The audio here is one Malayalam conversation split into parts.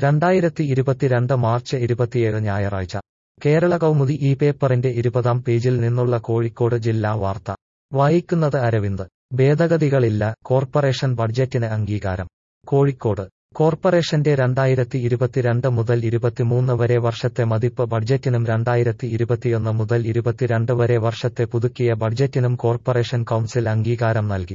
രണ്ടായിരത്തി ഇരുപത്തിരണ്ട് മാർച്ച് ഇരുപത്തിയേഴ് ഞായറാഴ്ച കേരള കൗമുദി ഈ പേപ്പറിന്റെ ഇരുപതാം പേജിൽ നിന്നുള്ള കോഴിക്കോട് ജില്ലാ വാർത്ത വായിക്കുന്നത് അരവിന്ദ് ഭേദഗതികളില്ല കോർപ്പറേഷൻ ബഡ്ജറ്റിന് അംഗീകാരം കോഴിക്കോട് കോർപ്പറേഷന്റെ രണ്ടായിരത്തി ഇരുപത്തിരണ്ട് മുതൽ ഇരുപത്തിമൂന്ന് വരെ വർഷത്തെ മതിപ്പ് ബഡ്ജറ്റിനും രണ്ടായിരത്തി ഇരുപത്തിയൊന്ന് മുതൽ ഇരുപത്തിരണ്ട് വരെ വർഷത്തെ പുതുക്കിയ ബഡ്ജറ്റിനും കോർപ്പറേഷൻ കൗൺസിൽ അംഗീകാരം നൽകി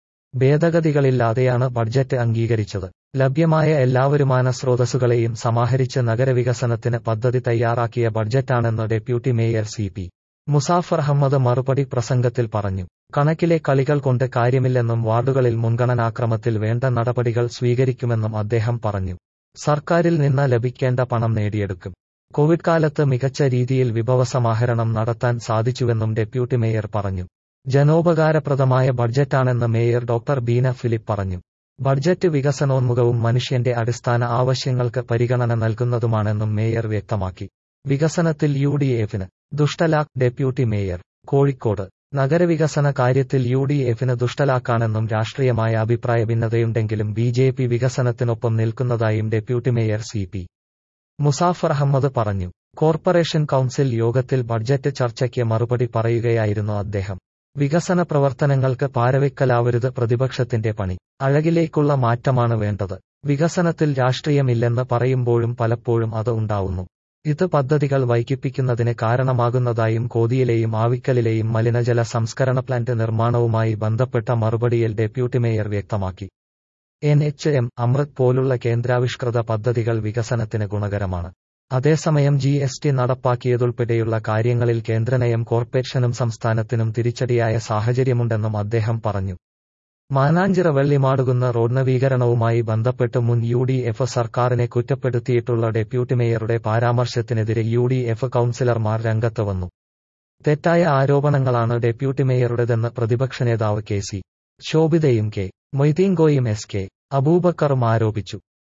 ഭേദഗതികളില്ലാതെയാണ് ബഡ്ജറ്റ് അംഗീകരിച്ചത് ലഭ്യമായ എല്ലാ വരുമാന സ്രോതസ്സുകളെയും സമാഹരിച്ച് നഗരവികസനത്തിന് പദ്ധതി തയ്യാറാക്കിയ ബഡ്ജറ്റാണെന്ന് deputy mayor C P Muzaffar Ahammed മറുപടി പ്രസംഗത്തിൽ പറഞ്ഞു കണക്കിലെ കളികൾ കൊണ്ട് കാര്യമില്ലെന്നും വാർഡുകളിൽ മുൻഗണനാക്രമത്തിൽ വേണ്ട നടപടികൾ സ്വീകരിക്കുമെന്നും അദ്ദേഹം പറഞ്ഞു സർക്കാരിൽ നിന്ന് ലഭിക്കേണ്ട പണം നേടിയെടുക്കും കോവിഡ് കാലത്ത് മികച്ച രീതിയിൽ വിഭവസമാഹരണം നടത്താൻ സാധിച്ചുവെന്നും ഡെപ്യൂട്ടി മേയർ പറഞ്ഞു ജനോപകാരപ്രദമായ ബഡ്ജറ്റാണെന്ന് മേയർ ഡോക്ടർ ബീന ഫിലിപ്പ് പറഞ്ഞു ബഡ്ജറ്റ് വികസനോന്മുഖവും മനുഷ്യന്റെ അടിസ്ഥാന ആവശ്യങ്ങൾക്ക് പരിഗണന നൽകുന്നതുമാണെന്നും മേയർ വ്യക്തമാക്കി വികസനത്തിൽ യു ഡി എഫിന് ദുഷ്ടലാക്ക് ഡെപ്യൂട്ടി മേയർ കോഴിക്കോട് നഗരവികസന കാര്യത്തിൽ യു ഡി എഫിന് ദുഷ്ടലാക്കാണെന്നും രാഷ്ട്രീയമായ അഭിപ്രായ ഭിന്നതയുണ്ടെങ്കിലും ബി ജെ പി വികസനത്തിനൊപ്പം നിൽക്കുന്നതായും deputy mayor C P Muzaffar Ahammed പറഞ്ഞു കോർപ്പറേഷൻ കൗൺസിൽ യോഗത്തിൽ ബഡ്ജറ്റ് ചർച്ചയ്ക്ക് മറുപടി പറയുകയായിരുന്നു അദ്ദേഹം വികസന പ്രവർത്തനങ്ങൾക്ക് പാരവെക്കലാവരുത് പ്രതിപക്ഷത്തിന്റെ പണി അഴകിലേക്കുള്ള മാറ്റമാണ് വേണ്ടത് വികസനത്തിൽ രാഷ്ട്രീയമില്ലെന്ന് പറയുമ്പോഴും പലപ്പോഴും അത് ഉണ്ടാവുന്നു ഇത് പദ്ധതികൾ വൈകിപ്പിക്കുന്നതിന് കാരണമാകുന്നതായും കോതിയിലെയും ആവിക്കലിലെയും മലിനജല സംസ്കരണ പ്ലാന്റ് നിർമ്മാണവുമായി ബന്ധപ്പെട്ട മറുപടിയിൽ ഡെപ്യൂട്ടി മേയർ വ്യക്തമാക്കി എൻ എച്ച് എം അമൃത് പോലുള്ള കേന്ദ്രാവിഷ്കൃത പദ്ധതികൾ വികസനത്തിന് ഗുണകരമാണ് അതേസമയം ജി എസ് ടി നടപ്പാക്കിയതുൾപ്പെടെയുള്ള കാര്യങ്ങളിൽ കേന്ദ്രനയം കോർപ്പറേഷനും സംസ്ഥാനത്തിനും തിരിച്ചടിയായ സാഹചര്യമുണ്ടെന്നും അദ്ദേഹം പറഞ്ഞു മാനാഞ്ചിറ വെള്ളിമാടുകുന്ന റോഡ് നവീകരണവുമായി ബന്ധപ്പെട്ട് മുൻ യു ഡി എഫ് സർക്കാരിനെ കുറ്റപ്പെടുത്തിയിട്ടുള്ള ഡെപ്യൂട്ടി മേയറുടെ പരാമർശത്തിനെതിരെ യു ഡി എഫ് കൌൺസിലർമാർ രംഗത്ത് വന്നു തെറ്റായ ആരോപണങ്ങളാണ് ഡെപ്യൂട്ടി മേയറുടേതെന്ന് പ്രതിപക്ഷ നേതാവ് കെ സി ശോഭിതയും കെ മൊയ്തീൻകോയും എസ് കെ അബൂബക്കറും ആരോപിച്ചു